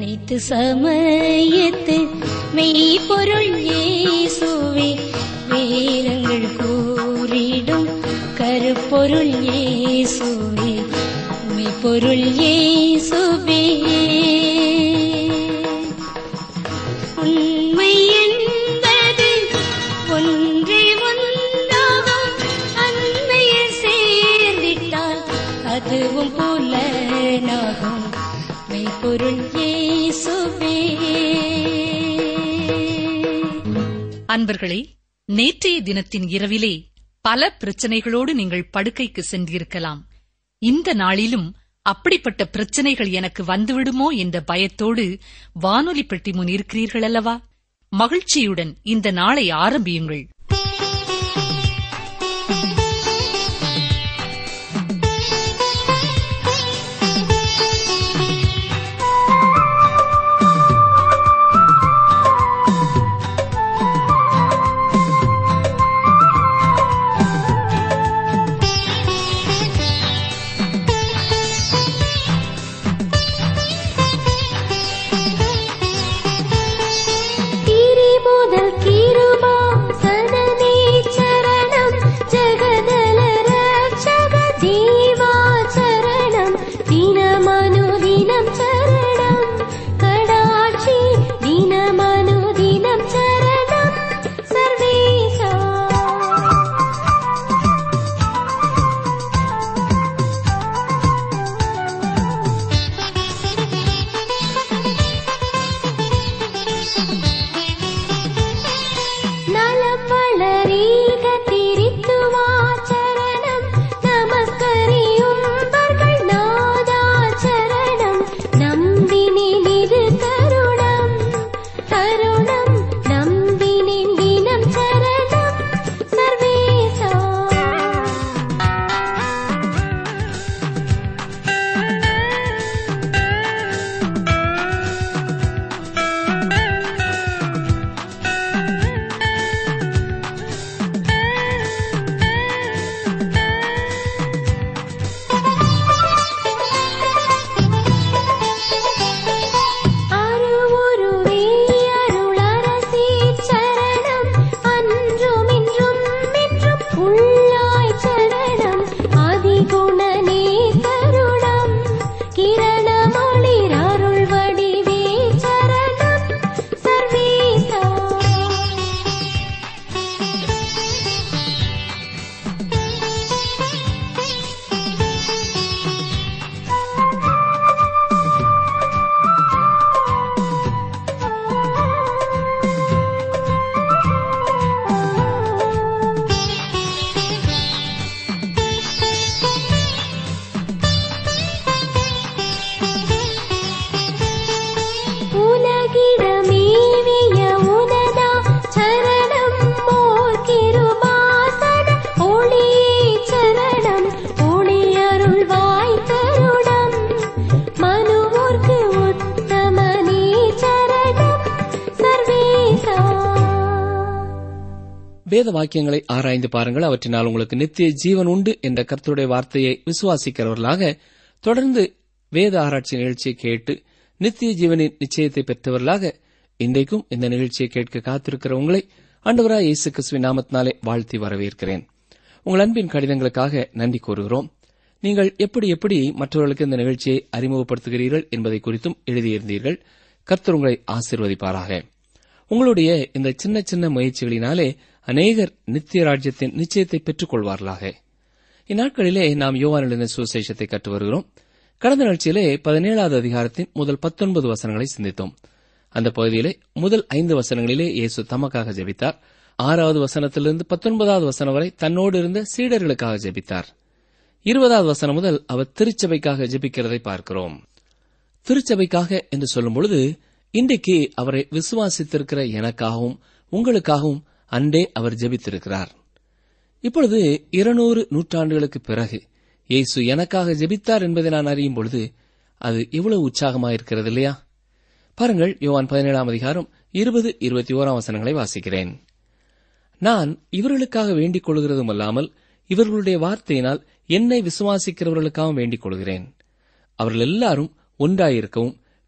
அனைத்து சமயத்து மெய்ப்பொருள் இயேசுவே வேதங்கள் கூறிடும் கருப்பொருள் இயேசுவே மெய்ப்பொருள் இயேசுவே உண்மை என்பது ஒன்றே ஒன்றாகும் அண்மையில் சேர்ந்திட்டால் அதுவும் புலனாகும் மெய்ப்பொருள் இயேசுவே அன்பர்களே நேற்றைய தினத்தின் இரவிலே பல பிரச்சனைகளோடு நீங்கள் படுக்கைக்கு சென்றிருக்கலாம் இந்த நாளிலும் அப்படிப்பட்ட பிரச்சனைகள் எனக்கு வந்துவிடுமோ என்ற பயத்தோடு வானொலி பெட்டி முன் இருக்கிறீர்கள் அல்லவா மகிழ்ச்சியுடன் இந்த நாளை ஆரம்பியுங்கள் கிரி முதல் கிருபா சனனே சரணம் ஜகதல ரட்சக ஜீவா சரணம் தினமனுதினம் சரணம் கடாட்சி தினமனுதினம் சரணம் சர்வேசா நலம் வளரீக திரித்துவாச்சரணம் நமஸ்கரியும்பர்கள் நாதாச்சரணம் நம்பினின் இது கருணம் கருணம் நம்பினின் தினம் சரணம் சர்வேசா அருவுருவே அருளரசி சரணம் அன்றும் இன்றும் என்றும் உள்ளாய் சரணம் அதிகுணனே கருணம் கிரணமொளிர் அருள் வடிவே சரணம் சர்வேசா உலகிடமேவிய உனதா சரணம் போர் கிருபாசன ஒளியே சரணம் ஒளியருள்வாய் கருடம் மனுவோர்க்கு உத்தமனே சரணம் சர்வேசா வேத வாக்கியங்களை ஆராய்ந்து பாருங்கள் அவற்றினால் உங்களுக்கு நித்திய ஜீவன் உண்டு என்ற கர்த்தருடைய வார்த்தையை விசுவாசிக்கிறவர்களாக தொடர்ந்து வேத ஆராய்ச்சி நிகழ்ச்சியை கேட்டு நித்திய ஜீவனின் நிச்சயத்தை பெற்றவர்களாக இன்றைக்கும் இந்த நிகழ்ச்சியை கேட்க காத்திருக்கிற உங்களை ஆண்டவராய் இயேசு கிறிஸ்துவின் நாமத்தினாலே வாழ்த்தி வரவேற்கிறேன் உங்கள் அன்பின் கடிதங்களுக்காக நன்றி கூறுகிறோம் நீங்கள் எப்படி எப்படி மற்றவர்களுக்கு இந்த நிகழ்ச்சியை அறிமுகப்படுத்துகிறீர்கள் என்பதை குறித்தும் எழுதியிருந்தீர்கள் கர்த்தர் உங்களை ஆசீர்வதிப்பாராக உங்களுடைய இந்த சின்ன சின்ன முயற்சிகளினாலே அநேகர் நித்திய ராஜ்யத்தின் நிச்சயத்தை பெற்றுக் கொள்வார்களாக இந்நாட்களிலே நாம் யோவானிலிருந்த சுவிசேஷத்தை கற்று வருகிறோம் கடந்த நிகழ்ச்சியிலே பதினேழாவது அதிகாரத்தின் முதல் பத்தொன்பது வசனங்களை சிந்தித்தோம் அந்த பகுதியிலே முதல் ஐந்து வசனங்களிலே இயேசு தமக்காக ஜெபித்தார் ஆறாவது வசனத்திலிருந்து பத்தொன்பதாவது வசனம் வரை தன்னோடு இருந்த சீடர்களுக்காக ஜெபித்தார் இருபதாவது வசனம் முதல் அவர் திருச்சபைக்காக ஜெபிக்கிறதை பார்க்கிறோம் திருச்சபைக்காக என்று சொல்லும் பொழுது இன்றைக்கு அவரை விசுவாசித்திருக்கிற எனக்காகவும் உங்களுக்காகவும் அன்றே அவர் ஜெபித்திருக்கிறார் இப்பொழுது இருநூறு நூற்றாண்டுகளுக்கு பிறகு இயேசு எனக்காக ஜெபித்தார் என்பதை நான் அறியும் பொழுது அது எவ்வளவு உற்சாகமாயிருக்கிறது இல்லையா பாருங்கள் யோவான் பதினேழாம் அதிகாரம் இருபது இருபத்தி ஓராம் வசனங்களை வாசிக்கிறேன் நான் இவர்களுக்காக வேண்டிக் கொள்கிறதும் அல்லாமல் இவர்களுடைய வார்த்தையினால் என்னை விசுவாசிக்கிறவர்களுக்காகவும் வேண்டிக் கொள்கிறேன் அவர்கள் எல்லாரும் ஒன்றாயிருக்கவும்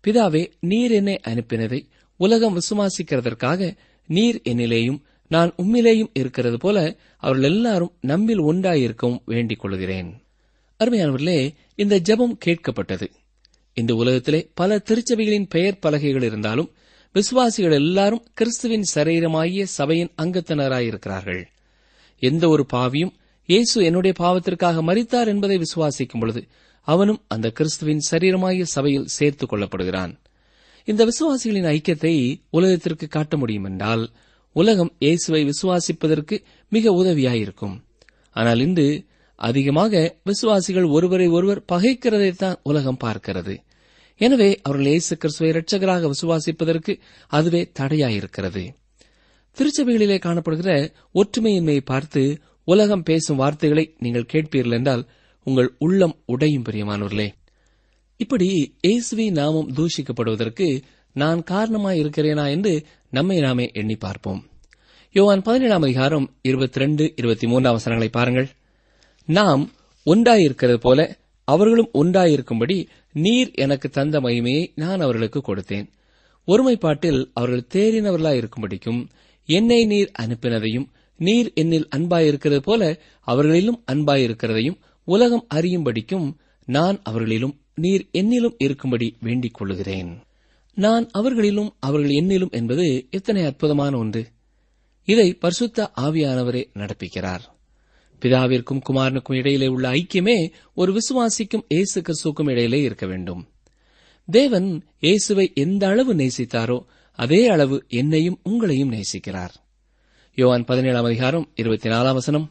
பிதாவே நீர் என்னை அனுப்பினதை உலகம் விசுவாசிக்கிறதற்காக நீர் என்னிலேயும் நான் உம்மிலேயும் இருக்கிறது போல அவர்கள் எல்லாரும் நம்மில் ஒன்றாயிருக்கவும் வேண்டிக் கொள்கிறேன் அருமையானவர்களே இந்த ஜெபம் கேட்கப்பட்டது இந்த உலகத்திலே பல திருச்சபைகளின் பெயர் பலகைகள் இருந்தாலும் விசுவாசிகள் எல்லாரும் கிறிஸ்துவின் சரீரமாகிய சபையின் அங்கத்தினராயிருக்கிறார்கள் எந்த ஒரு பாவியும் இயேசு என்னுடைய பாவத்திற்காக மரித்தார் என்பதை விசுவாசிக்கும் பொழுது அவனும் அந்த கிறிஸ்துவின் சரீரமாகிய சபையில் சேர்த்துக் கொள்ளப்படுகிறான் இந்த விசுவாசிகளின் ஐக்கியத்தை உலகத்திற்கு காட்ட முடியும் என்றால் உலகம் இயேசுவை விசுவாசிப்பதற்கு மிக உதவியாயிருக்கும் ஆனால் இன்று அதிகமாக விசுவாசிகள் ஒருவரை ஒருவர் பகைக்கிறதைத்தான் உலகம் பார்க்கிறது எனவே அவர்கள் இயேசு கிறிஸ்துவை இரட்சகராக விசுவாசிப்பதற்கு அதுவே தடையாயிருக்கிறது திருச்சபைகளிலே காணப்படுகிற ஒற்றுமையின்மையை பார்த்து உலகம் பேசும் வார்த்தைகளை நீங்கள் கேட்பீர்கள் என்றால் உங்கள் உள்ளம் உடையும் பிரியமானவர்களே இப்படி இயேசுவி நாமம் தூஷிக்கப்படுவதற்கு நான் காரணமாய் இருக்கிறேனா என்று நம்மை நாமே எண்ணி பார்ப்போம் யோவான் பதினேழாம் அதிகாரம் இருபத்தி ரெண்டு இருபத்தி மூன்றாம் வசனங்களை பாருங்கள் நாம் ஒன்றாயிருக்கிறது போல அவர்களும் ஒன்றாயிருக்கும்படி நீர் எனக்கு தந்த மகிமையை நான் அவர்களுக்கு கொடுத்தேன் ஒருமைப்பாட்டில் அவர்கள் தேறினவர்களாயிருக்கும்படிக்கும் என்னை நீர் அனுப்பினதையும் நீர் என்னில் அன்பாயிருக்கிறது போல அவர்களிலும் அன்பாயிருக்கிறதையும் உலகம் அறியும்படிக்கும் நான் அவர்களிலும் நீர் என்னிலும் இருக்கும்படி வேண்டிக் கொள்ளுகிறேன் நான் அவர்களிலும் அவர்கள் என்னிலும் என்பது எத்தனை அற்புதமான ஒன்று இதை பரிசுத்த ஆவியானவரே நடப்பிக்கிறார் பிதாவிற்கும் குமாரனுக்கும் இடையிலே உள்ள ஐக்கியமே ஒரு விசுவாசிக்கும் இயேசு கிறிஸ்துக்கும் இடையிலே இருக்க வேண்டும் தேவன் இயேசுவை எந்த அளவு நேசித்தாரோ அதே அளவு என்னையும் உங்களையும் நேசிக்கிறார் யோவான் பதினேழாம் அதிகாரம் இருபத்தி நாலாம் வசனம்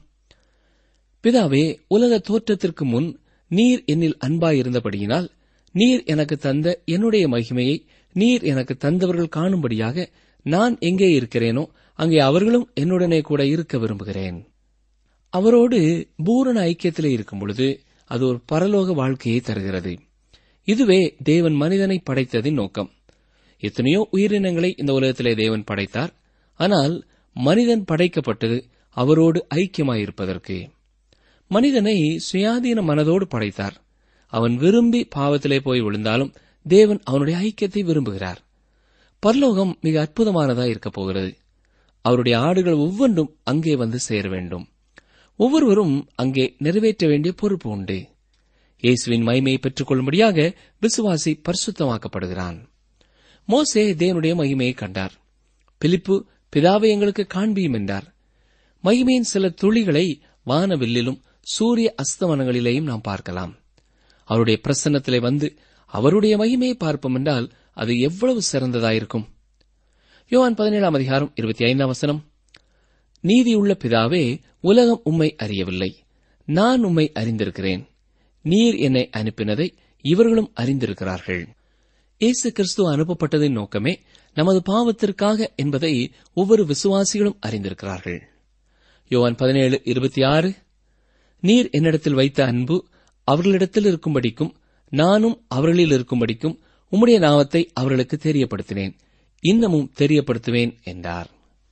பிதாவே உலக தோற்றத்திற்கு முன் நீர் என்னில் அன்பாயிருந்தபடியினால் நீர் எனக்கு தந்த என்னுடைய மகிமையை நீர் எனக்கு தந்தவர்கள் காணும்படியாக நான் எங்கே இருக்கிறேனோ அங்கே அவர்களும் என்னுடனே கூட இருக்க விரும்புகிறேன் அவரோடு பூரண ஐக்கியத்திலே இருக்கும் பொழுது அது ஒரு பரலோக வாழ்க்கையை தருகிறது இதுவே தேவன் மனிதனை படைத்ததின் நோக்கம் எத்தனையோ உயிரினங்களை இந்த உலகத்திலே தேவன் படைத்தார் ஆனால் மனிதன் படைக்கப்பட்டது அவரோடு ஐக்கியமாயிருப்பதற்கு மனிதனை சுயாதீன மனதோடு படைத்தார் அவன் விரும்பி பாவத்திலே போய் விழுந்தாலும் தேவன் அவனுடைய ஐக்கியத்தை விரும்புகிறார் பரலோகம் மிக அற்புதமானதா இருக்கப் போகிறது அவருடைய ஆடுகள் ஒவ்வொன்றும் அங்கே வந்து சேர வேண்டும் ஒவ்வொருவரும் அங்கே நிறைவேற்ற வேண்டிய பொறுப்பு உண்டு இயேசுவின் மகிமையை பெற்றுக் கொள்ளும்படியாக விசுவாசி பரிசுத்தமாக்கப்படுகிறான் மோசே தேவனுடைய மகிமையை கண்டார் பிலிப்பு பிதாவை எங்களுக்கு காண்பியும் என்றார் மகிமையின் சில துளிகளை வானவில்லிலும் சூரிய அஸ்தமனங்களிலேயும் நாம் பார்க்கலாம் அவருடைய பிரசன்னத்திலே வந்து அவருடைய மகிமையை பார்ப்போம் என்றால் அது எவ்வளவு சிறந்ததாயிருக்கும் யோவான் பதினேழாம் அதிகாரம் இருபத்தி ஐந்தாம் வசனம் நீதியுள்ள பிதாவே உலகம் உம்மை அறியவில்லை நான் உம்மை அறிந்திருக்கிறேன் நீர் என்னை அனுப்பினதை இவர்களும் அறிந்திருக்கிறார்கள் இயேசு கிறிஸ்து அனுப்பப்பட்டதின் நோக்கமே நமது பாவத்திற்காக என்பதை ஒவ்வொரு விசுவாசிகளும் அறிந்திருக்கிறார்கள் யோவான் பதினேழு இருபத்தி ஆறு நீர் என்னிடத்தில் வைத்த அன்பு அவர்களிடத்தில் இருக்கும்படிக்கும் நானும் அவர்களில் இருக்கும்படிக்கும் உம்முடைய நாமத்தை அவர்களுக்கு தெரியப்படுத்தினேன் இன்னமும் தெரியப்படுத்துவேன் என்றார்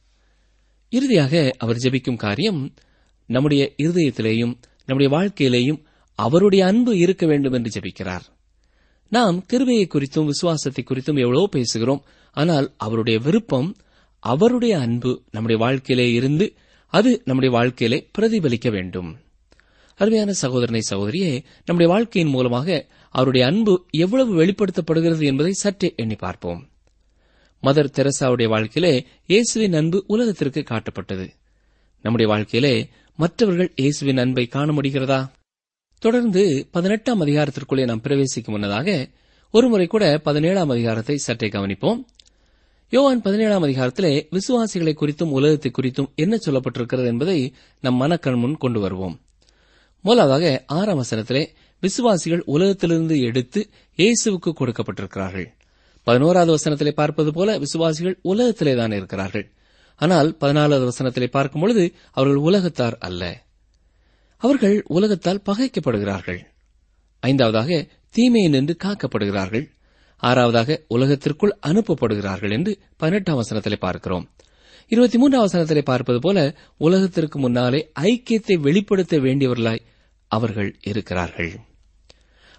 இறுதியாக அவர் ஜெபிக்கும் காரியம் நம்முடைய இருதயத்திலேயும் நம்முடைய வாழ்க்கையிலேயும் அவருடைய அன்பு இருக்க வேண்டும் என்று ஜெபிக்கிறார் நாம் கிருபையை குறித்தும் விசுவாசத்தை குறித்தும் எவ்வளவோ பேசுகிறோம் ஆனால் அவருடைய விருப்பம் அவருடைய அன்பு நம்முடைய வாழ்க்கையிலே இருந்து அது நம்முடைய வாழ்க்கையிலே பிரதிபலிக்க வேண்டும் அருமையான சகோதரனை சகோதரியே நம்முடைய வாழ்க்கையின் மூலமாக அவருடைய அன்பு எவ்வளவு வெளிப்படுத்தப்படுகிறது என்பதை சற்றே எண்ணி பார்ப்போம் மதர் தெரசாவுடைய வாழ்க்கையிலே இயேசுவின் அன்பு உலகத்திற்கு காட்டப்பட்டது நம்முடைய வாழ்க்கையிலே மற்றவர்கள் இயேசுவின் அன்பை காண முடிகிறதா தொடர்ந்து பதினெட்டாம் அதிகாரத்திற்குள்ளே நாம் பிரவேசிக்கும் முன்னதாக ஒருமுறை கூட பதினேழாம் அதிகாரத்தை சற்றே கவனிப்போம் யோவான் பதினேழாம் அதிகாரத்திலே விசுவாசிகளை குறித்தும் உலகத்தை குறித்தும் என்ன சொல்லப்பட்டிருக்கிறது என்பதை நம் மனக்கண் முன் கொண்டு வருவோம் முதலாவதாக ஆறாம் வசனத்திலே விசுவாசிகள் உலகத்திலிருந்து எடுத்து இயேசுவுக்கு கொடுக்கப்பட்டிருக்கிறார்கள் பதினோராவது வசனத்திலே பார்ப்பது போல விசுவாசிகள் உலகத்திலே தான் இருக்கிறார்கள் ஆனால் பதினாலாவது வசனத்திலே பார்க்கும் பொழுது அவர்கள் உலகத்தார் அல்ல அவர்கள் உலகத்தால் பகைக்கப்படுகிறார்கள் ஐந்தாவதாக தீமையை நின்று காக்கப்படுகிறார்கள் ஆறாவதாக உலகத்திற்குள் அனுப்பப்படுகிறார்கள் என்று பதினெட்டாம் வசனத்திலே பார்க்கிறோம் இருபத்தி மூன்றாம் வசனத்திலே பார்ப்பது போல உலகத்திற்கு முன்னாலே ஐக்கியத்தை வெளிப்படுத்த வேண்டியவர்களாய் அவர்கள் இருக்கிறார்கள்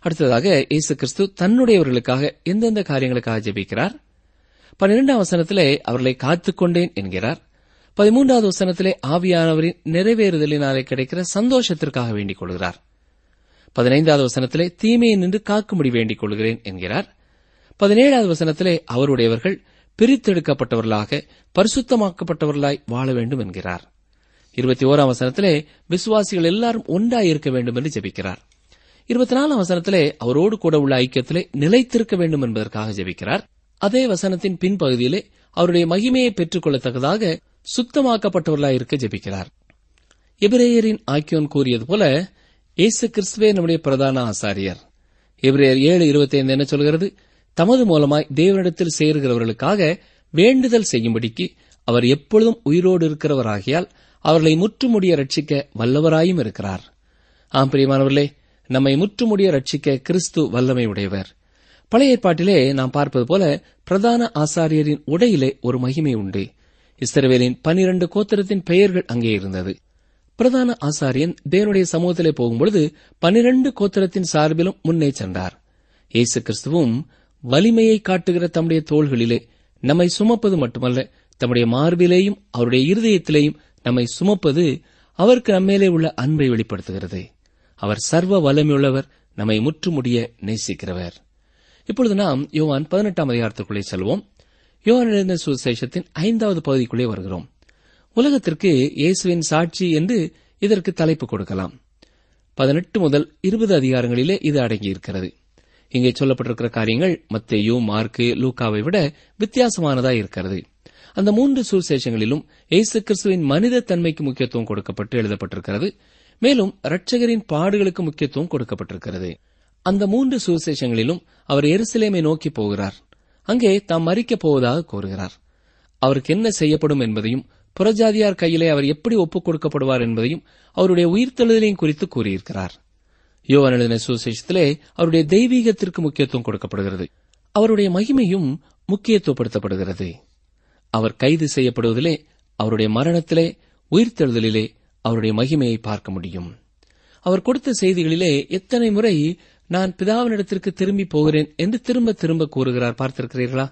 அடுத்ததாக இயேசு கிறிஸ்து தன்னுடையவர்களுக்காக எந்தெந்த காரியங்களுக்காக ஜெபிக்கிறார் பன்னிரெண்டாம் வசனத்திலே அவர்களை காத்துக்கொண்டேன் என்கிறார் பதிமூன்றாவது வசனத்திலே ஆவியானவரின் நிறைவேறுதலினாலே கிடைக்கிற சந்தோஷத்திற்காக வேண்டிக் கொள்கிறார் பதினைந்தாவது வசனத்திலே தீமையை நின்று காக்கும்படி வேண்டிக் கொள்கிறேன் என்கிறார் பதினேழாவது வசனத்திலே அவருடையவர்கள் பிரித்தெடுக்கப்பட்டவர்களாக பரிசுத்தமாக்கப்பட்டவர்களாய் வாழ வேண்டும் என்கிறார் இருபத்தி ஓராம் வசனத்திலே விசுவாசிகள் எல்லாரும் ஒன்றாய் இருக்க வேண்டும் என்று ஜெபிக்கிறார் இருபத்தி நாலாம் வசனத்திலே அவரோடு கூட உள்ள ஐக்கியத்திலே நிலைத்திருக்க வேண்டும் என்பதற்காக ஜெபிக்கிறார் அதே வசனத்தின் பின்பகுதியிலே அவருடைய மகிமையை பெற்றுக் கொள்ளத்தக்கதாக சுத்தமாக்கப்பட்டவர்களாய் இருக்க ஜெபிக்கிறார் எபிரேயரின் ஆக்கியோன் கூறியது போல இயேசு கிறிஸ்துவே நம்முடைய பிரதான ஆசாரியர் எபிரேயர் ஏழு இருபத்தைந்து என்ன சொல்கிறது தமது மூலமாய் தேவனிடத்தில் சேருகிறவர்களுக்காக வேண்டுதல் செய்யும்படிக்கு அவர் எப்பொழுதும் உயிரோடு இருக்கிறவராகியால் அவர்களை முற்றுமுடிய ரட்சிக்க வல்லவராயும் இருக்கிறார் ஆம் பிரியமானவர்களே நம்மை முற்றுமுடிய ரட்சிக்க கிறிஸ்து வல்லமை உடையவர் பழைய ஏற்பாட்டிலே நாம் பார்ப்பது போல பிரதான ஆசாரியரின் உடையிலே ஒரு மகிமை உண்டு இஸ்ரவேலின் பனிரண்டு கோத்திரத்தின் பெயர்கள் அங்கே இருந்தது பிரதான ஆசாரியன் தேவனுடைய சமூகத்திலே போகும்பொழுது பனிரண்டு கோத்திரத்தின் சார்பிலும் முன்னே சென்றார் இயேசு கிறிஸ்துவும் வலிமையை காட்டுகிற தம்முடைய தோள்களிலே நம்மை சுமப்பது மட்டுமல்ல தம்முடைய மார்பிலேயும் அவருடைய இருதயத்திலேயும் நம்மை சுமப்பது அவருக்கு நம்மேலே உள்ள அன்பை வெளிப்படுத்துகிறது அவர் சர்வ வல்லமையுள்ளவர் நம்மை முற்றுமுடிய நேசிக்கிறவர் இப்பொழுது நாம் யோவான் பதினெட்டாம் அதிகாரத்திற்குள்ளே செல்வோம் யோவான் எழுதின சுசேஷத்தின் ஐந்தாவது பகுதிக்குள்ளே வருகிறோம் உலகத்திற்கு இயேசுவின் சாட்சி என்று இதற்கு தலைப்பு கொடுக்கலாம் பதினெட்டு முதல் இருபது அதிகாரங்களிலே இது அடங்கியிருக்கிறது இங்கே சொல்லப்பட்டிருக்கிற காரியங்கள் மத்தேயு மார்க்கு லூக்காவை விட வித்தியாசமானதாய் இருக்கிறது அந்த மூன்று சுசேஷங்களிலும் இயேசு கிறிஸ்துவின் மனித தன்மைக்கு முக்கியத்துவம் கொடுக்கப்பட்டு எழுதப்பட்டிருக்கிறது மேலும் இரட்சகரின் பாடுகளுக்கு முக்கியத்துவம் கொடுக்கப்பட்டிருக்கிறது அந்த மூன்று சுவிசேஷங்களிலும் அவர் எருசலேமை நோக்கி போகிறார் அங்கே தாம் மறிக்கப் போவதாக கூறுகிறார் அவருக்கு என்ன செய்யப்படும் என்பதையும் புறஜாதியார் கையிலே அவர் எப்படி ஒப்புக் கொடுக்கப்படுவார் என்பதையும் அவருடைய உயிர்த்தெழுதலையும் குறித்து கூறியிருக்கிறார் யோவான் எழுதின சுவிசேஷத்திலே அவருடைய தெய்வீகத்திற்கு முக்கியத்துவம் கொடுக்கப்படுகிறது அவருடைய மகிமையும் முக்கியத்துவப்படுத்தப்படுகிறது அவர் கைது செய்யப்படுவதிலே அவருடைய மரணத்திலே உயிர்த்தெழுதலிலே அவருடைய மகிமையை பார்க்க முடியும் அவர் கொடுத்த செய்திகளிலே எத்தனை முறை நான் பிதாவினிடத்திற்கு திரும்பி போகிறேன் என்று திரும்ப திரும்ப கூறுகிறார் பார்த்திருக்கிறீர்களா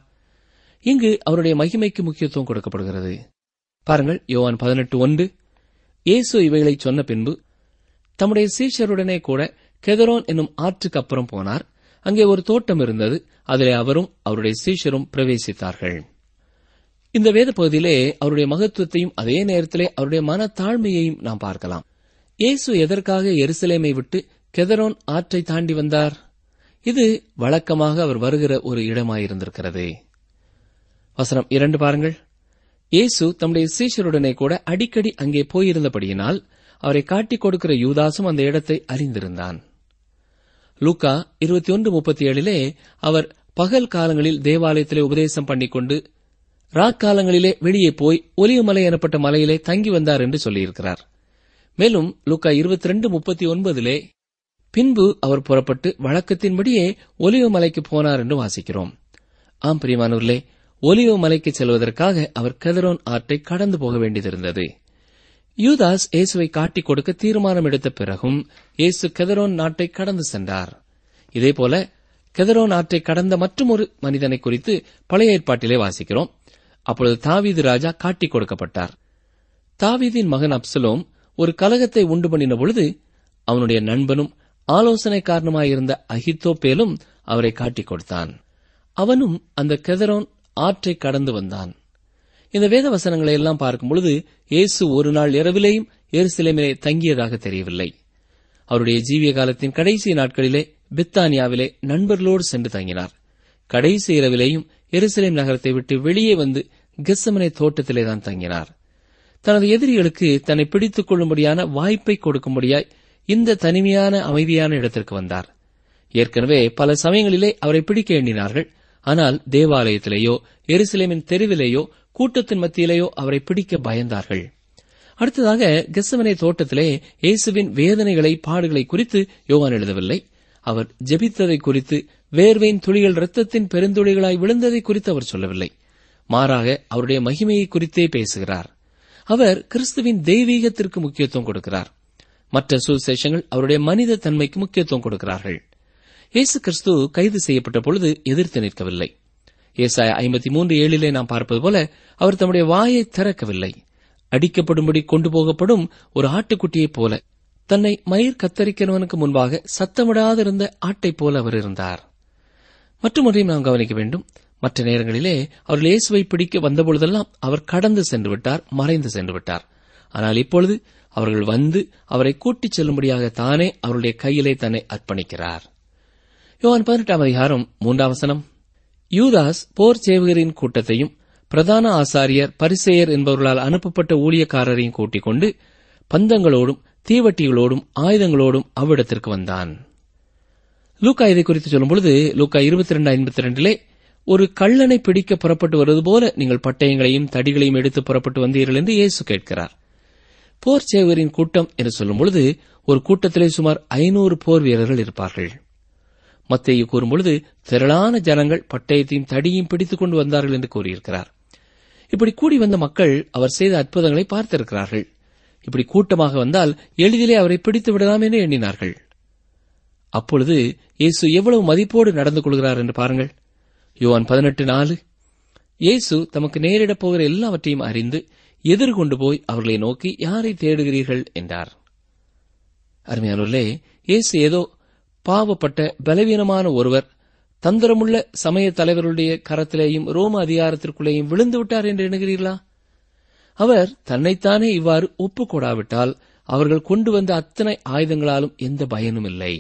இங்கு அவருடைய மகிமைக்கு முக்கியத்துவம் கொடுக்கப்படுகிறது பாருங்கள் யோவான் பதினெட்டு ஒன்று இயேசு இவைகளை சொன்ன பின்பு தம்முடைய சீஷருடனே கூட கெதரோன் என்னும் ஆற்றுக்கு அப்புறம் போனார் அங்கே ஒரு தோட்டம் இருந்தது அதிலே அவரும் அவருடைய சீஷரும் பிரவேசித்தார்கள் இந்த வேத பகுதியிலே அவருடைய மகத்துவத்தையும் அதே நேரத்திலே அவருடைய மன தாழ்மையையும் நாம் பார்க்கலாம் இயேசு எதற்காக எருசலேமை விட்டு கெதரோன் ஆற்றை தாண்டி வந்தார் இது வழக்கமாக அவர் வருகிற ஒரு இடமாயிருந்திருக்கிறது வசனம் இரண்டு பாருங்கள் இயேசு தம்முடைய சீஷருடனே கூட அடிக்கடி அங்கே போயிருந்தபடியினால் அவரை காட்டிக் கொடுக்கிற யூதாசும் அந்த இடத்தை அறிந்திருந்தான் லூக்கா இருபத்தி ஒன்று முப்பத்தி ஏழிலே அவர் பகல் காலங்களில் தேவாலயத்திலே உபதேசம் பண்ணிக்கொண்டு ராக்காலங்களிலே வெளியே போய் ஒலிவமலை எனப்பட்ட மலையிலே தங்கி வந்தார் என்று சொல்லியிருக்கிறார் மேலும் லூக்கா இருபத்தி ரெண்டு முப்பத்தி ஒன்பதிலே பின்பு அவர் புறப்பட்டு வழக்கத்தின்படியே ஒலிவ மலைக்கு போனார் என்று வாசிக்கிறோம் ஆம் பிரியமானவர்களே ஒலிவ மலைக்கு செல்வதற்காக அவர் கெதரோன் ஆற்றை கடந்து போக வேண்டியதிருந்தது யூதாஸ் இயேசுவை காட்டிக் கொடுக்க தீர்மானம் எடுத்த பிறகும் இயேசு கெதரோன் நாட்டை கடந்து சென்றார் இதேபோல கெதரோன் ஆற்றை கடந்த மற்றொரு மனிதனை குறித்து பழைய ஏற்பாட்டிலே வாசிக்கிறோம் அப்பொழுது தாவீது ராஜா காட்டிக் கொடுக்கப்பட்டார் தாவீதின் மகன் அப்சலோம் ஒரு கலகத்தை உண்டு பண்ணின பொழுது அவனுடைய நண்பனும் ஆலோசனைக்காரனுமாயிருந்த அகித்தோப்பேலும் அவரை காட்டிக் கொடுத்தான் அவனும் அந்த கெதரோன் ஆற்றை கடந்து வந்தான் இந்த வேத வசனங்களை எல்லாம் பார்க்கும் பொழுது இயேசு ஒரு நாள் இரவிலேயும் எருசலேமிலே தங்கியதாக தெரியவில்லை அவருடைய ஜீவிய காலத்தின் கடைசி நாட்களிலே பித்தானியாவிலே நண்பர்களோடு சென்று தங்கினார் கடைசி இரவிலேயும் எருசலேம் நகரத்தை விட்டு வெளியே வந்து கெஸ்ஸமனை தோட்டத்திலே தான் தங்கினார் தனது எதிரிகளுக்கு தன்னை பிடித்துக் கொள்ளும்படியான வாய்ப்பை கொடுக்கும்படியாய் இந்த தனிமையான அமைதியான இடத்திற்கு வந்தார் ஏற்கனவே பல சமயங்களிலே அவரை பிடிக்க எண்ணினார்கள் ஆனால் தேவாலயத்திலேயோ எருசலேமின் தெருவிலேயோ கூட்டத்தின் மத்தியிலேயோ அவரை பிடிக்க பயந்தார்கள் அடுத்ததாக கெஸ்ஸமனே தோட்டத்திலே இயேசுவின் வேதனைகளை பாடுகளை குறித்து யோவான் எழுதவில்லை அவர் ஜெபித்ததை குறித்து வேர்வையின் துளிகள் இரத்தத்தின் பெருந்துளிகளாய் விழுந்ததை குறித்து அவர் சொல்லவில்லை மாறாக அவருடைய மகிமையை குறித்தே பேசுகிறார் அவர் கிறிஸ்துவின் தெய்வீகத்திற்கு முக்கியத்துவம் கொடுக்கிறார் மற்ற சுசேஷங்கள் அவருடைய மனித தன்மைக்கு முக்கியத்துவம் கொடுக்கிறார்கள் இயேசு கிறிஸ்து கைது செய்யப்பட்ட பொழுது எதிர்த்து நிற்கவில்லை ஏசாய ஐம்பத்தி மூன்று ஏழிலே நாம் பார்ப்பது போல அவர் தம்முடைய வாயை திறக்கவில்லை அடிக்கப்படும்படி கொண்டு போகப்படும் ஒரு ஆட்டுக்குட்டியைப் போல தன்னை மயிர் கத்தரிக்கிறவனுக்கு முன்பாக சத்தமிடாதிருந்த ஆட்டைப் போல அவர் இருந்தார் மற்றொன்றையும் நாம் கவனிக்க வேண்டும் மற்ற நேரங்களிலே அவர்கள் இயேசுவை பிடிக்க வந்தபொழுதெல்லாம் அவர் கடந்து சென்று விட்டார் மறைந்து சென்று விட்டார் ஆனால் இப்பொழுது அவர்கள் வந்து அவரை கூட்டிச் செல்லும்படியாக தானே அவருடைய கையிலே தன்னை அர்ப்பணிக்கிறார் யோவான் பதினெட்டாம் அதிகாரம் மூன்றாம் வசனம் யூதாஸ் போர் சேவகரின் கூட்டத்தையும் பிரதான ஆசாரியர் பரிசேயர் என்பவர்களால் அனுப்பப்பட்ட ஊழியக்காரரையும் கூட்டிக் கொண்டு பந்தங்களோடும் தீவட்டிகளோடும் ஆயுதங்களோடும் அவ்விடத்திற்கு வந்தான் லூக்கா இதை குறித்து சொல்லும்பொழுது லூக்கா இருபத்தி ரெண்டு ஐம்பத்தி ரெண்டிலே ஒரு கள்ளனை பிடிக்க புறப்பட்டு வருவது போல நீங்கள் பட்டயங்களையும் தடிகளையும் எடுத்து புறப்பட்டு வந்தீர்கள் என்று இயேசு கேட்கிறார் போர் சேவகரின் கூட்டம் என்று சொல்லும்பொழுது ஒரு கூட்டத்திலே சுமார் ஐநூறு போர் வீரர்கள் இருப்பார்கள் மத்தேயு கூறும்பொழுது திரளான ஜனங்கள் பட்டயத்தையும் தடியையும் பிடித்துக் கொண்டு வந்தார்கள் என்று கூறியிருக்கிறார் இப்படி கூடி வந்த மக்கள் அவர் செய்த அற்புதங்களை பார்த்திருக்கிறார்கள் இப்படி கூட்டமாக வந்தால் எளிதிலே அவரை பிடித்து விடலாம் என்று எண்ணினார்கள் அப்பொழுது இயேசு எவ்வளவு மதிப்போடு நடந்து கொள்கிறார் என்று பாருங்கள் யோவான் பதினெட்டு நாலு இயேசு தமக்கு நேரிடப் போகிற எல்லாவற்றையும் அறிந்து எதிர்கொண்டு போய் அவர்களை நோக்கி யாரை தேடுகிறீர்கள் என்றார் அருமையானோர்களே இயேசு ஏதோ பாவப்பட்ட பலவீனமான ஒருவர் தந்திரமுள்ள சமய தலைவர்களுடைய கரத்திலேயும் ரோம அதிகாரத்திற்குள்ளேயும் விழுந்து விட்டார் என்று எண்ணுகிறீர்களா அவர் தன்னைத்தானே இவ்வாறு ஒப்புக்கொடாவிட்டால் அவர்கள் கொண்டு வந்த அத்தனை ஆயுதங்களாலும் எந்த பயனும் இல்லை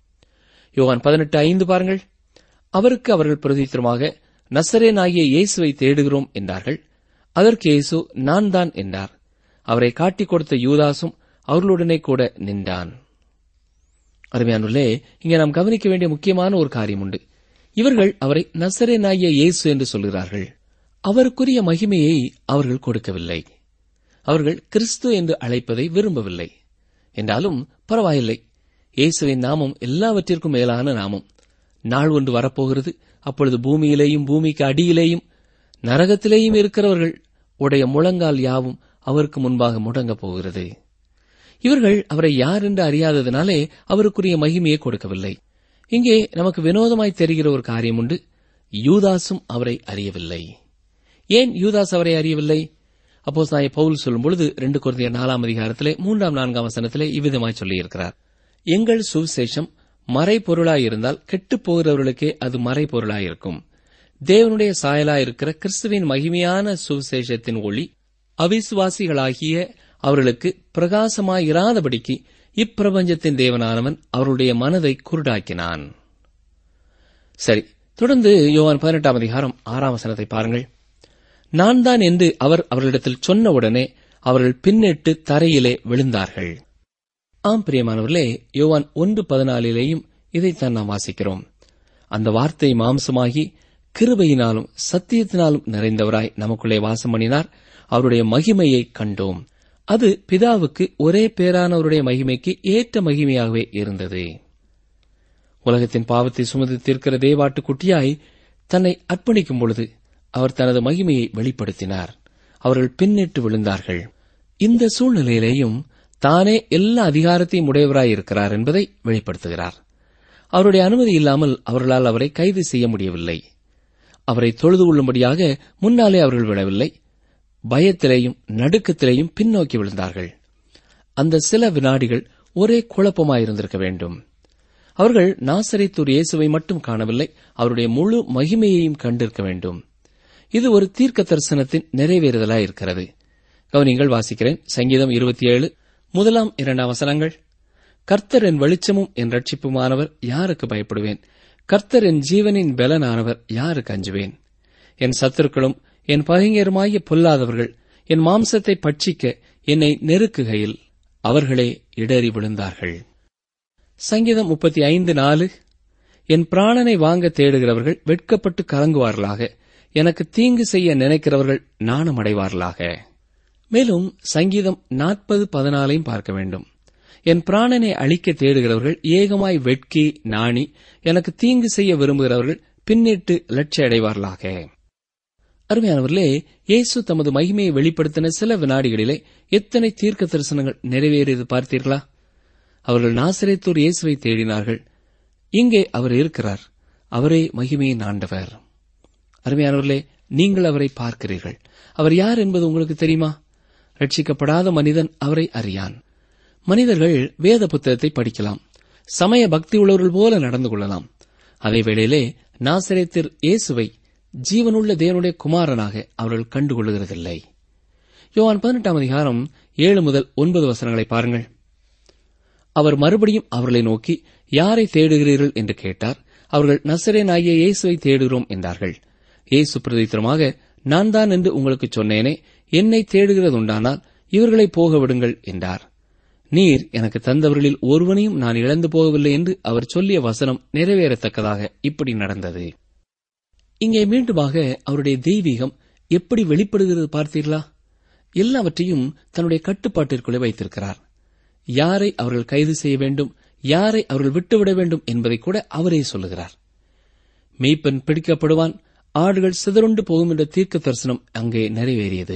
யோவான் பதினெட்டு ஐந்து பாருங்கள் அவருக்கு அவர்கள் பிரதித்திரமாக நசரேனாகிய இயேசுவை தேடுகிறோம் என்றார்கள் அதற்கு இயேசு நான் தான் என்றார் அவரை காட்டிக் கொடுத்த யூதாசும் அவர்களுடனே கூட நின்றான் அருமையானுள்ளே இங்கே நாம் கவனிக்க வேண்டிய முக்கியமான ஒரு காரியம் உண்டு இவர்கள் அவரை நசரேனாகிய இயேசு என்று சொல்கிறார்கள் அவருக்குரிய மகிமையை அவர்கள் கொடுக்கவில்லை அவர்கள் கிறிஸ்து என்று அழைப்பதை விரும்பவில்லை என்றாலும் பரவாயில்லை இயேசுவின் நாமம் எல்லாவற்றிற்கும் மேலான நாமம் நாள் ஒன்று வரப்போகிறது அப்பொழுது பூமியிலேயும் பூமிக்கு அடியிலேயும் நரகத்திலேயும் இருக்கிறவர்கள் உடைய முழங்கால் யாவும் அவருக்கு முன்பாக முடங்கப் போகிறது இவர்கள் அவரை யார் என்று அறியாததினாலே அவருக்குரிய மகிமையை கொடுக்கவில்லை இங்கே நமக்கு வினோதமாய் தெரிகிற ஒரு காரியம் உண்டு யூதாசும் அவரை அறியவில்லை ஏன் யூதாஸ் அவரை அறியவில்லை அப்போ நாய பவுல் சொல்லும் பொழுது ரெண்டு குழந்தைய நாலாம் அதிகாரத்திலே மூன்றாம் நான்காம் வசனத்திலே இவ்விதமாய் சொல்லியிருக்கிறார் எங்கள் சுவிசேஷம் மறைபொருளாயிருந்தால் கெட்டுப் போகிறவர்களுக்கே அது மறைபொருளாயிருக்கும் தேவனுடைய சாயலாயிருக்கிற கிறிஸ்துவின் மகிமையான சுவிசேஷத்தின் ஒளி அவிசுவாசிகளாகிய அவர்களுக்கு பிரகாசமாயிராதபடிக்கு இப்பிரபஞ்சத்தின் தேவனானவன் அவருடைய மனதை குருடாக்கினான் சரி தொடர்ந்து யோவான் பதினெட்டாம் அதிகாரம் ஆறாம் வசனத்தை பாருங்கள் நான் தான் என்று அவர் அவர்களிடத்தில் சொன்னவுடனே அவர்கள் பின்னிட்டு தரையிலே விழுந்தார்கள் ஆம் பிரியமானவர்களே யோவான் ஒன்று பதினாலிலேயும் இதைத்தான் நாம் வாசிக்கிறோம் அந்த வார்த்தை மாம்சமாகி கிருபையினாலும் சத்தியத்தினாலும் நிறைந்தவராய் நமக்குள்ளே வாசம் பண்ணினார் அவருடைய மகிமையை கண்டோம் அது பிதாவுக்கு ஒரே பேரானவருடைய மகிமைக்கு ஏற்ற மகிமையாகவே இருந்தது உலகத்தின் பாவத்தை சுமந்து தீர்க்கிற தேவாட்டு குட்டியாய் தன்னை அர்ப்பணிக்கும் பொழுது அவர் தனது மகிமையை வெளிப்படுத்தினார் அவர்கள் பின்னிட்டு விழுந்தார்கள் இந்த சூழ்நிலையிலேயும் தானே எல்லா அதிகாரத்தையும் உடையவராய் இருக்கிறார் என்பதை வெளிப்படுத்துகிறார் அவருடைய அனுமதி இல்லாமல் அவர்களால் அவரை கைது செய்ய முடியவில்லை அவரை தொழுது கொள்ளும்படியாக முன்னாலே அவர்கள் விடவில்லை பயத்திலேயும் நடுக்கத்திலேயும் பின்னோக்கி விழுந்தார்கள் அந்த சில வினாடிகள் ஒரே குழப்பமாயிருந்திருக்க வேண்டும் அவர்கள் நாசரித்தூர் இயேசுவை மட்டும் காணவில்லை அவருடைய முழு மகிமையையும் கண்டிருக்க வேண்டும் இது ஒரு தீர்க்க தரிசனத்தின் நிறைவேறுதலாயிருக்கிறது கவனிங்கள் வாசிக்கிறேன் சங்கீதம் இருபத்தி ஏழு முதலாம் இரண்டாம் வசனங்கள் கர்த்தர் என் வெளிச்சமும் என் ரட்சிப்புமானவர் யாருக்கு பயப்படுவேன் கர்த்தர் என் ஜீவனின் பலனானவர் யாருக்கு அஞ்சுவேன் என் சத்துருக்களும் என் பகைஞருமாகிய பொல்லாதவர்கள் என் மாம்சத்தை பட்சிக்க என்னை நெருக்குகையில் அவர்களே இடறி விழுந்தார்கள் சங்கீதம் முப்பத்தி ஐந்து நாலு என் பிராணனை வாங்க தேடுகிறவர்கள் வெட்கப்பட்டு கலங்குவார்களாக எனக்கு தீங்கு செய்ய நினைக்கிறவர்கள் நாணம் அடைவார்களாக மேலும் சங்கீதம் நாற்பது பதினாலையும் பார்க்க வேண்டும் என் பிராணனை அழிக்க தேடுகிறவர்கள் ஏகமாய் வெட்கி நாணி எனக்கு தீங்கு செய்ய விரும்புகிறவர்கள் பின்னிட்டு லட்சிய அடைவார்களாக அருமையானவர்களே இயேசு தமது மகிமையை வெளிப்படுத்தின சில வினாடிகளிலே எத்தனை தீர்க்க தரிசனங்கள் நிறைவேறியது பார்த்தீர்களா அவர்கள் நாசரேத்தூர் இயேசுவை தேடினார்கள் இங்கே அவர் இருக்கிறார் அவரே மகிமையின் ஆண்டவர் அருமையானவர்களே நீங்கள் அவரை பார்க்கிறீர்கள் அவர் யார் என்பது உங்களுக்கு தெரியுமா ரட்சிக்கப்படாத மனிதன் அவரை அறியான் மனிதர்கள் வேத புத்தகத்தை படிக்கலாம் சமய பக்தி உள்ளவர்கள் போல நடந்து கொள்ளலாம் அதே வேளையிலே நாசரேத்தர் இயேசுவை ஜீவனுள்ள தேவனுடைய குமாரனாக அவர்கள் கண்டுகொள்ளுகிறதில்லை யோவான் பதினெட்டாம் அதிகாரம் ஏழு முதல் ஒன்பது வசனங்களை பாருங்கள் அவர் மறுபடியும் அவர்களை நோக்கி யாரை தேடுகிறீர்கள் என்று கேட்டார் அவர்கள் நசரேனாகிய இயேசுவை தேடுகிறோம் என்றார்கள் இயேசு பிரதித்திரமாக நான் தான் என்று உங்களுக்கு சொன்னேனே என்னை தேடுகிறதுண்டானால் இவர்களை போக விடுங்கள் என்றார் நீர் எனக்கு தந்தவர்களில் ஒருவனையும் நான் இழந்து போகவில்லை என்று அவர் சொல்லிய வசனம் நிறைவேறத்தக்கதாக இப்படி நடந்தது இங்கே மீண்டுமாக அவருடைய தெய்வீகம் எப்படி வெளிப்படுகிறது பார்த்தீர்களா எல்லாவற்றையும் தன்னுடைய கட்டுப்பாட்டிற்குள்ளே வைத்திருக்கிறார் யாரை அவர்கள் கைது செய்ய வேண்டும் யாரை அவர்கள் விட்டுவிட வேண்டும் என்பதை கூட அவரே சொல்லுகிறார் மெய்ப்பெண் பிடிக்கப்படுவான் ஆடுகள் சிதறுண்டு போகும் என்ற தீர்க்க தரிசனம் அங்கே நிறைவேறியது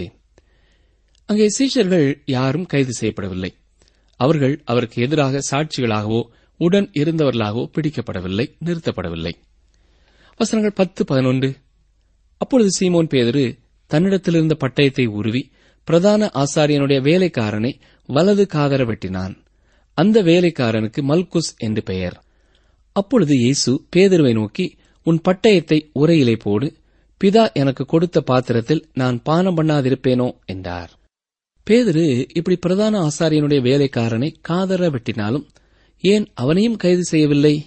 அங்கே சீஷர்கள் யாரும் கைது செய்யப்படவில்லை அவர்கள் அவருக்கு எதிராக சாட்சிகளாகவோ உடன் இருந்தவர்களாகவோ பிடிக்கப்படவில்லை நிறுத்தப்படவில்லை வசனங்கள் பத்து பதினொன்று அப்பொழுது சீமோன் பேதரு தன்னிடத்திலிருந்த பட்டயத்தை உருவி பிரதான ஆசாரியனுடைய வேலைக்காரனை வலது காதர வெட்டினான் அந்த வேலைக்காரனுக்கு மல்குஸ் என்று பெயர் அப்பொழுது இயேசு பேதுருவை நோக்கி உன் பட்டயத்தை உரையிலே போடு பிதா எனக்கு கொடுத்த பாத்திரத்தில் நான் பானம் பண்ணாதிருப்பேனோ என்றார் பேதுரு இப்படி பிரதான ஆசாரியனுடைய வேலைக்காரனை காதர வெட்டினாலும் ஏன் அவனையும் கைது செய்யவில்லை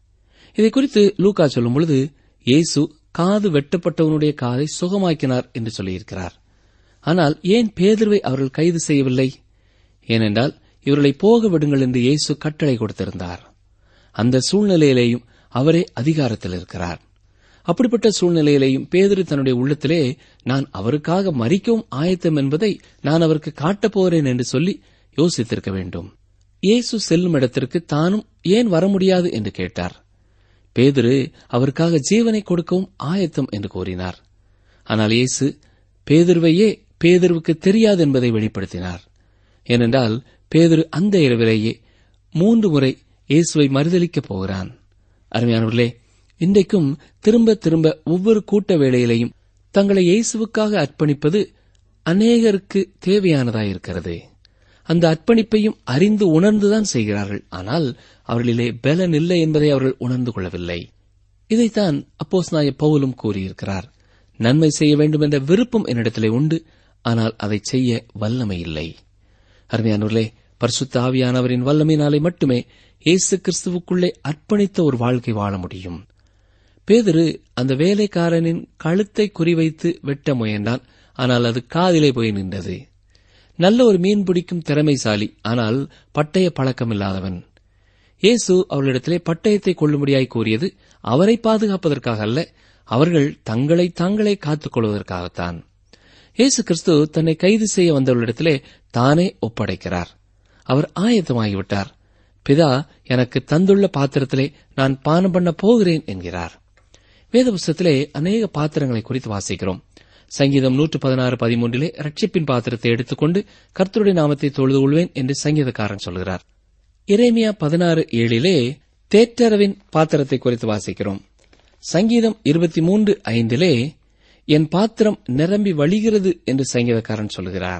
இதை குறித்து லூக்கா சொல்லும் பொழுது இயேசு காது வெட்டப்பட்டவனுடைய காதை சுகமாக்கினார் என்று சொல்லியிருக்கிறார் ஆனால் ஏன் பேதுருவை அவர்கள் கைது செய்யவில்லை ஏனென்றால் இவர்களை போக விடுங்கள் என்று இயேசு கட்டளை கொடுத்திருந்தார் அந்த சூழ்நிலையிலேயும் அவரே அதிகாரத்தில் இருக்கிறார் அப்படிப்பட்ட சூழ்நிலையிலேயும் பேதுரு தன்னுடைய உள்ளத்திலே நான் அவருக்காக மறிக்கவும் ஆயத்தம் என்பதை நான் அவருக்கு காட்டப் போகிறேன் என்று சொல்லி யோசித்திருக்க வேண்டும் இயேசு செல்லும் இடத்திற்கு தானும் ஏன் வர முடியாது என்று கேட்டார் பேதுரு அவருக்காக ஜீவனை கொடுக்கவும் ஆயத்தம் என்று கூறினார் ஆனால் இயேசு பேதுருவையே பேதுருவுக்கு தெரியாது என்பதை வெளிப்படுத்தினார் ஏனென்றால் பேதுரு அந்த இரவிலேயே மூன்று முறை இயேசுவை மறுதளிக்கப் போகிறான் அருமையானவர்களே இன்றைக்கும் திரும்ப திரும்ப ஒவ்வொரு கூட்ட வேளையிலையும் தங்களை இயேசுவுக்காக அர்ப்பணிப்பது அநேகருக்கு தேவையானதாயிருக்கிறது அந்த அர்ப்பணிப்பையும் அறிந்து உணர்ந்துதான் செய்கிறார்கள் ஆனால் அவர்களிலே பலன் இல்லை என்பதை அவர்கள் உணர்ந்து கொள்ளவில்லை இதைத்தான் அப்போஸ் நாய பவுலும் கூறியிருக்கிறார் நன்மை செய்ய வேண்டும் என்ற விருப்பம் என்னிடத்திலே உண்டு ஆனால் அதை செய்ய வல்லமை இல்லை அருமையானவர்களே பரிசுத்த ஆவியானவரின் வல்லமையினாலே மட்டுமே இயேசு கிறிஸ்துவுக்குள்ளே அர்ப்பணித்த ஒரு வாழ்க்கை வாழ முடியும் பேதுரு அந்த வேலைக்காரனின் கழுத்தை குறிவைத்து வெட்ட முயன்றான் ஆனால் அது காதிலே போய் நின்றது நல்ல ஒரு மீன் பிடிக்கும் திறமைசாலி ஆனால் பட்டய பழக்கமில்லாதவன் இயேசு அவர்களிடத்திலே பட்டயத்தை கொள்ளும்படியாய் கூறியது அவரை பாதுகாப்பதற்காக அல்ல அவர்கள் தங்களை தாங்களே காத்துக் கொள்வதற்காகத்தான் இயேசு கிறிஸ்து தன்னை கைது செய்ய வந்தவர்களிடத்திலே தானே ஒப்படைக்கிறார் அவர் ஆயத்தமாகிவிட்டார் பிதா எனக்கு தந்துள்ள பாத்திரத்திலே நான் பானம் பண்ண போகிறேன் என்கிறார் வேத புஸ்தகத்திலே அநேக பாத்திரங்களை குறித்து வாசிக்கிறோம் சங்கீதம் நூற்று பதினாறு பதிமூன்றிலே ரட்சிப்பின் பாத்திரத்தை எடுத்துக்கொண்டு கர்த்தருடைய நாமத்தை தொழுது கொள்வேன் என்று சங்கீதக்காரன் சொல்கிறார் இரேமியா பதினாறு ஏழிலே தேற்றரவின் பாத்திரத்தை குறித்து வாசிக்கிறோம் சங்கீதம் இருபத்தி மூன்று ஐந்திலே என் பாத்திரம் நிரம்பி வழிகிறது என்று சங்கீதக்காரன் சொல்கிறார்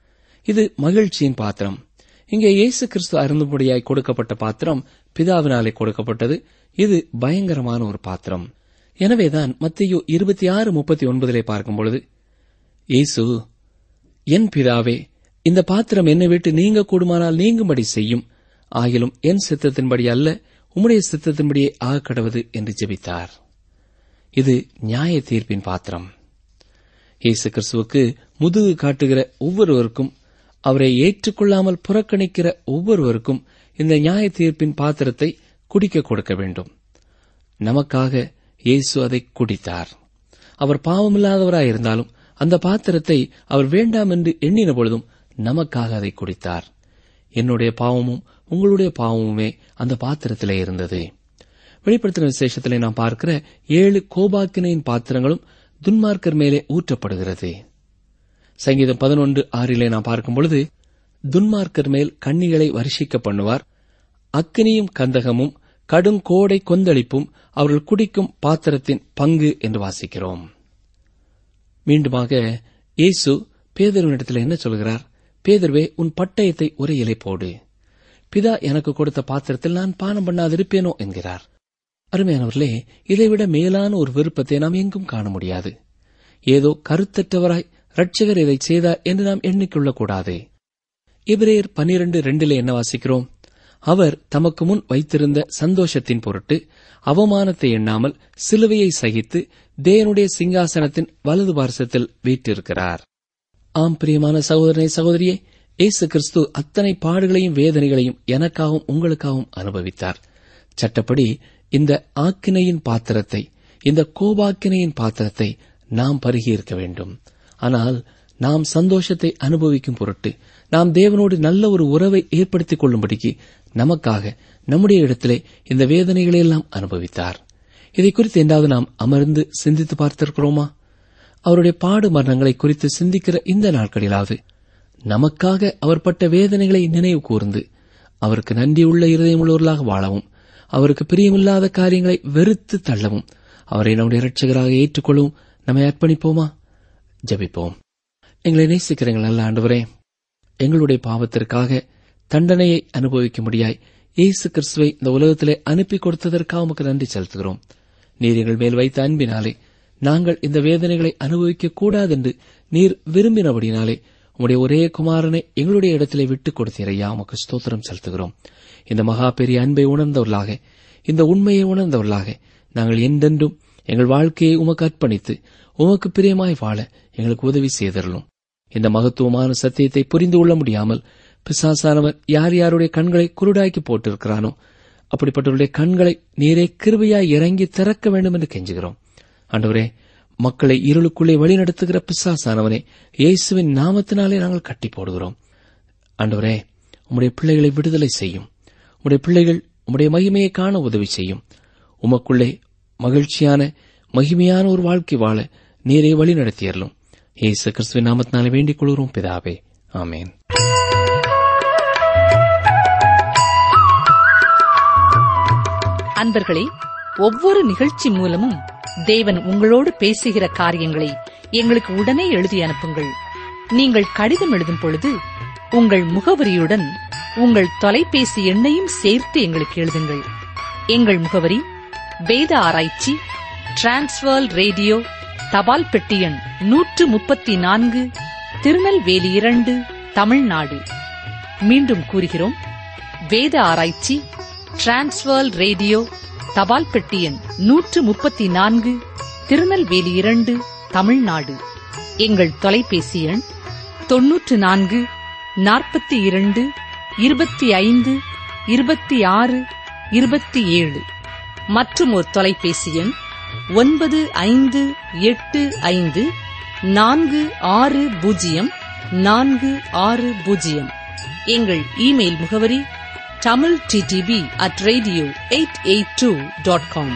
இது மகிழ்ச்சியின் பாத்திரம் இங்கே இயேசு கிறிஸ்து அருந்துபடியாய் கொடுக்கப்பட்ட பாத்திரம் பிதாவினாலே கொடுக்கப்பட்டது இது பயங்கரமான ஒரு பாத்திரம் எனவேதான் மத்தியோ இருபத்தி ஆறு முப்பத்தி ஒன்பதிலே பார்க்கும் பொழுது இயேசு என் பிதாவே இந்த பாத்திரம் என்னை விட்டு நீங்க கூடுமானால் நீங்கும்படி செய்யும் ஆகிலும் என் சித்தத்தின்படி அல்ல உம்முடைய சித்தத்தின்படியே ஆக கடவது என்று ஜெபித்தார் இது நியாய தீர்ப்பின் பாத்திரம் இயேசு கிறிஸ்துவுக்கு முதுகு காட்டுகிற ஒவ்வொருவருக்கும் அவரை ஏற்றுக்கொள்ளாமல் புறக்கணிக்கிற ஒவ்வொருவருக்கும் இந்த நியாய தீர்ப்பின் பாத்திரத்தை குடிக்க கொடுக்க வேண்டும் நமக்காக இயேசு அதை குடித்தார் அவர் பாவமில்லாதவராயிருந்தாலும் அந்த பாத்திரத்தை அவர் வேண்டாம் என்று எண்ணின பொழுதும் நமக்காக அதை குடித்தார் என்னுடைய பாவமும் உங்களுடைய பாவமுமே அந்த பாத்திரத்திலே இருந்தது வெளிப்படுத்தின விசேஷத்திலே நாம் பார்க்கிற ஏழு கோபாக்கினையின் பாத்திரங்களும் துன்மார்க்கர் மேலே ஊற்றப்படுகிறது சங்கீதம் பதினொன்று ஆறிலே நாம் பார்க்கும் பொழுது துன்மார்க்கர் மேல் கண்ணிகளை வருஷிக்க பண்ணுவார் அக்கினியும் கந்தகமும் கடுங்கோடை கொந்தளிப்பும் அவர்கள் குடிக்கும் பாத்திரத்தின் பங்கு என்று வாசிக்கிறோம் மீண்டுமாக இயேசு பேதருவனிடத்தில் என்ன சொல்கிறார் பேதர்வே உன் பட்டயத்தை உரையிலே போடு பிதா எனக்கு கொடுத்த பாத்திரத்தில் நான் பானம் பண்ணாதிருப்பேனோ என்கிறார் அருமையானவர்களே இதைவிட மேலான ஒரு விருப்பத்தை நாம் எங்கும் காண முடியாது ஏதோ கருத்தற்றவராய் ரட்சகர் இதை செய்தார் என்று நாம் எண்ணிக்கொள்ளக்கூடாது இபிரேயர் பனிரெண்டு ரெண்டிலே என்ன வாசிக்கிறோம் அவர் தமக்கு முன் வைத்திருந்த சந்தோஷத்தின் பொருட்டு அவமானத்தை எண்ணாமல் சிலுவையை சகித்து தேவனுடைய சிங்காசனத்தின் வலது பார்சத்தில் வீற்றிருக்கிறார் ஆம் பிரியமான சகோதரனை சகோதரியே இயேசு கிறிஸ்து அத்தனை பாடுகளையும் வேதனைகளையும் எனக்காகவும் உங்களுக்காகவும் அனுபவித்தார் சட்டப்படி இந்த ஆக்கினையின் பாத்திரத்தை இந்த கோபாக்கினையின் பாத்திரத்தை நாம் பருகியிருக்க வேண்டும் ஆனால் நாம் சந்தோஷத்தை அனுபவிக்கும் பொருட்டு நாம் தேவனோடு நல்ல ஒரு உறவை ஏற்படுத்திக் கொள்ளும்படிக்கு நமக்காக நம்முடைய இடத்திலே இந்த வேதனைகளை எல்லாம் அனுபவித்தார் இதை குறித்து என்றாவது நாம் அமர்ந்து சிந்தித்து பார்த்திருக்கிறோமா அவருடைய பாடு மரணங்களை குறித்து சிந்திக்கிற இந்த நாட்களிலாவது நமக்காக அவர் பட்ட வேதனைகளை நினைவு கூர்ந்து அவருக்கு நன்றியுள்ள இருதயமுள்ளவர்களாக வாழவும் அவருக்கு பிரியமில்லாத காரியங்களை வெறுத்து தள்ளவும் அவரை நம்முடைய இரட்சகராக ஏற்றுக்கொள்ளவும் நம்மை அர்ப்பணிப்போமா ஜெபிப்போம் எங்களை நேசிக்கிறீங்கள் நல்ல ஆண்டவரே எங்களுடைய பாவத்திற்காக தண்டனையை அனுபவிக்க முடியாய் இயேசு கிறிஸ்துவை இந்த உலகத்திலே அனுப்பி கொடுத்ததற்காக உமக்கு நன்றி செலுத்துகிறோம் நீர் எங்கள் மேல் வைத்த அன்பினாலே நாங்கள் இந்த வேதனைகளை அனுபவிக்க கூடாதென்று நீர் விரும்பினபடினாலே உம்முடைய ஒரே குமாரனை எங்களுடைய இடத்திலே விட்டுக் கொடுத்தீரையா உமக்கு ஸ்தோத்திரம் செலுத்துகிறோம் இந்த மகா பெரிய அன்பை உணர்ந்தவர்களாக இந்த உண்மையை உணர்ந்தவர்களாக நாங்கள் என்றென்றும் எங்கள் வாழ்க்கையை உமக்கு அர்ப்பணித்து உமக்கு பிரியமாய் வாழ எங்களுக்கு உதவி செய்தரலும் இந்த மகத்துவமான சத்தியத்தை புரிந்து கொள்ள முடியாமல் பிசாசானவன் யார் யாருடைய கண்களை குருடாக்கி போட்டிருக்கிறானோ அப்படிப்பட்டவருடைய கண்களை நீரே கிருபையாய் இறங்கி திறக்க வேண்டும் என்று கெஞ்சுகிறோம் ஆண்டவரே மக்களை இருளுக்குள்ளே வழிநடத்துகிற பிசாசானவனே இயேசுவின் நாமத்தினாலே நாங்கள் கட்டி போடுகிறோம் ஆண்டவரே உம்முடைய பிள்ளைகளை விடுதலை செய்யும் உம்முடைய பிள்ளைகள் உம்முடைய மகிமையை காண உதவி செய்யும் உமக்குள்ளே மகிழ்ச்சியான மகிமையான ஒரு வாழ்க்கை வாழ நீரை வழி நடத்தியறலும் இயேசு கிறிஸ்துவின் நாமத்தினாலே வேண்டிக் கொள்கிறோம் பிதாவே ஆமேன் அன்பர்களே ஒவ்வொரு நிகழ்ச்சி மூலமும் தேவன் உங்களோடு பேசுகிற காரியங்களை எங்களுக்கு உடனே எழுதி அனுப்புங்கள் நீங்கள் கடிதம் எழுதும் பொழுது உங்கள் முகவரியுடன் உங்கள் தொலைபேசி எண்ணையும் சேர்த்து எங்களுக்கு எழுதுங்கள் எங்கள் முகவரி வேத ஆராய்ச்சி டிரான்ஸ்வர் ரேடியோ தபால் பெட்டி எண் நூற்று முப்பத்தி நான்கு திருநெல்வேலி இரண்டு தமிழ்நாடு மீண்டும் கூறுகிறோம் வேத ஆராய்ச்சி டிரான்ஸ்வர் ரேடியோ தபால் பெட்டி எண் நூற்று முப்பத்தி நான்கு திருநெல்வேலி இரண்டு தமிழ்நாடு எங்கள் தொலைபேசி எண் தொன்னூற்று நான்கு நாற்பத்தி இரண்டு இருபத்தி ஐந்து இருபத்தி ஆறு இருபத்தி ஏழு மற்றும் ஒரு தொலைபேசி எண் ஒன்பது ஐந்து எட்டு ஐந்து நான்கு ஆறு பூஜ்ஜியம் நான்கு ஆறு பூஜ்ஜியம் எங்கள் இமெயில் முகவரி Tamil DDP at radio eight eight two dot com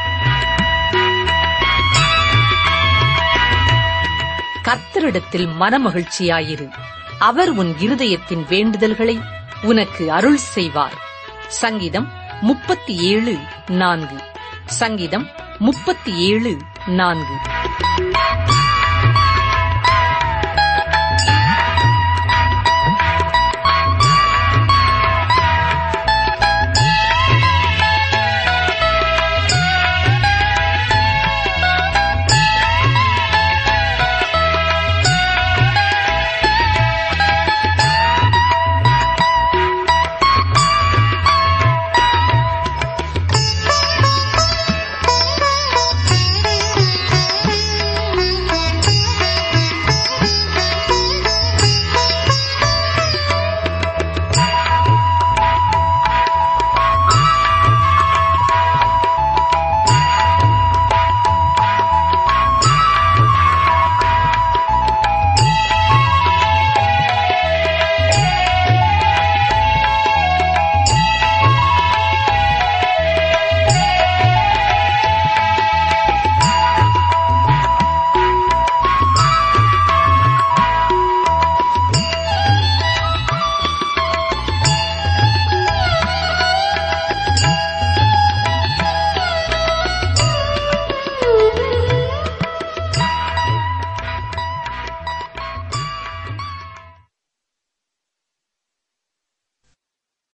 கர்த்தரிடத்தில் மனமகிழ்ச்சியாயிரு அவர் உன் இருதயத்தின் வேண்டுதல்களை உனக்கு அருள் செய்வார் சங்கீதம் முப்பத்தி ஏழு நான்கு சங்கீதம் முப்பத்தி ஏழு நான்கு